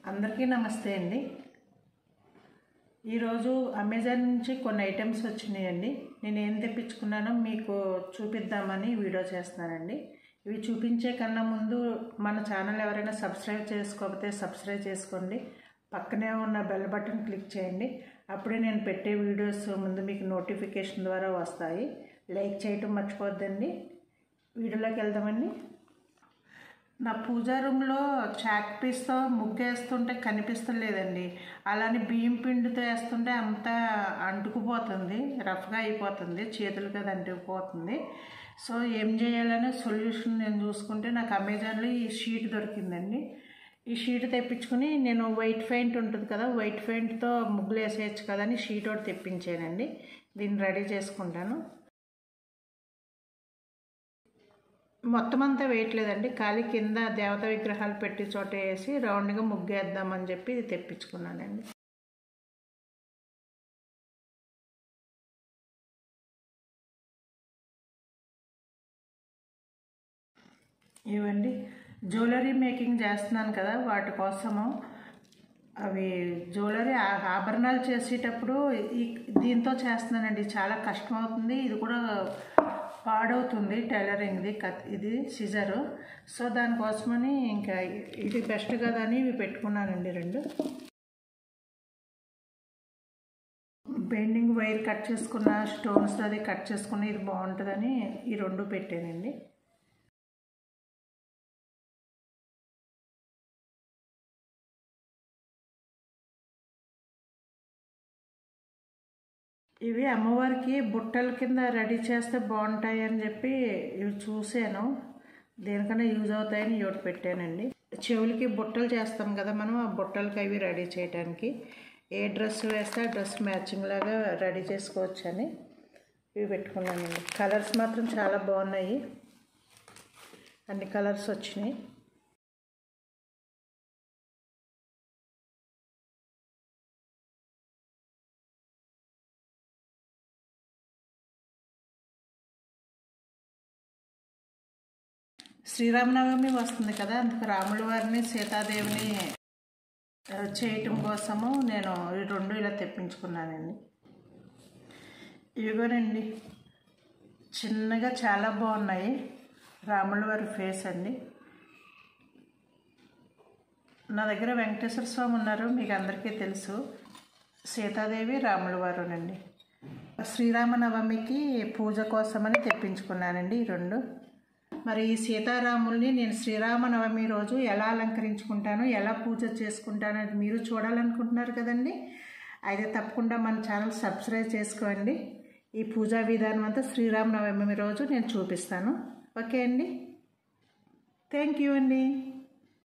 అందరికీ నమస్తే అండి ఈరోజు అమెజాన్ నుంచి కొన్ని ఐటమ్స్ వచ్చినాయండి నేను ఏం తెప్పించుకున్నానో మీకు చూపిద్దామని వీడియో చేస్తున్నానండి ఇవి చూపించే కన్నా ముందు మన ఛానల్ ఎవరైనా సబ్స్క్రైబ్ చేసుకోకపోతే సబ్స్క్రైబ్ చేసుకోండి పక్కనే ఉన్న బెల్ బటన్ క్లిక్ చేయండి అప్పుడే నేను పెట్టే వీడియోస్ ముందు మీకు నోటిఫికేషన్ ద్వారా వస్తాయి లైక్ చేయటం మర్చిపోద్దండి వీడియోలోకి వెళ్దామండి నా పూజా రూమ్లో చాక్ పీస్తో ముగ్గు వేస్తుంటే కనిపిస్తలేదండి అలానే బియ్యం పిండితో వేస్తుంటే అంతా అంటుకుపోతుంది రఫ్గా అయిపోతుంది చేతులకి అది అంటుకుపోతుంది సో ఏం చేయాలనే సొల్యూషన్ నేను చూసుకుంటే నాకు అమెజాన్లో ఈ షీట్ దొరికిందండి ఈ షీట్ తెప్పించుకుని నేను వైట్ పెయింట్ ఉంటుంది కదా వైట్ పెయింట్తో ముగ్గులు వేసేయచ్చు కదా అని షీట్ ఒకటి తెప్పించానండి దీన్ని రెడీ చేసుకుంటాను మొత్తం అంతా వేయట్లేదండి ఖాళీ కింద దేవత విగ్రహాలు పెట్టి చోట వేసి రౌండ్గా ముగ్గేద్దామని చెప్పి ఇది తెప్పించుకున్నానండి ఇవండి జ్యువెలరీ మేకింగ్ చేస్తున్నాను కదా వాటి కోసము అవి జ్యువెలరీ ఆభరణాలు చేసేటప్పుడు ఈ దీంతో చేస్తున్నానండి చాలా కష్టం అవుతుంది ఇది కూడా పాడవుతుంది టైలరింగ్ది కత్ ఇది సిజరు సో దానికోసమని ఇంకా ఇది బెస్ట్ కదా అని ఇవి పెట్టుకున్నానండి రెండు బెండింగ్ వైర్ కట్ చేసుకున్న స్టోన్స్ అది కట్ చేసుకున్న ఇది బాగుంటుందని ఈ రెండు పెట్టానండి ఇవి అమ్మవారికి బుట్టల కింద రెడీ చేస్తే బాగుంటాయి అని చెప్పి ఇవి చూశాను దేనికన్నా యూజ్ అవుతాయని ఇవి పెట్టానండి చెవులకి బుట్టలు చేస్తాం కదా మనం ఆ బుట్టలకి అవి రెడీ చేయడానికి ఏ డ్రెస్ వేస్తే ఆ డ్రెస్ మ్యాచింగ్ లాగా రెడీ చేసుకోవచ్చని ఇవి పెట్టుకున్నానండి కలర్స్ మాత్రం చాలా బాగున్నాయి అన్ని కలర్స్ వచ్చినాయి శ్రీరామనవమి వస్తుంది కదా అందుకు రాముల వారిని సీతాదేవిని చేయటం కోసము నేను ఈ రెండు ఇలా తెప్పించుకున్నానండి ఇవిగోనండి చిన్నగా చాలా బాగున్నాయి రాముల వారి ఫేస్ అండి నా దగ్గర వెంకటేశ్వర స్వామి ఉన్నారు మీకు అందరికీ తెలుసు సీతాదేవి రాముల వారునండి శ్రీరామనవమికి పూజ కోసమని తెప్పించుకున్నానండి ఈ రెండు మరి ఈ సీతారాముల్ని నేను శ్రీరామనవమి రోజు ఎలా అలంకరించుకుంటాను ఎలా పూజ చేసుకుంటాను అది మీరు చూడాలనుకుంటున్నారు కదండి అయితే తప్పకుండా మన ఛానల్ సబ్స్క్రైబ్ చేసుకోండి ఈ పూజా విధానం అంతా శ్రీరామనవమి రోజు నేను చూపిస్తాను ఓకే అండి థ్యాంక్ యూ అండి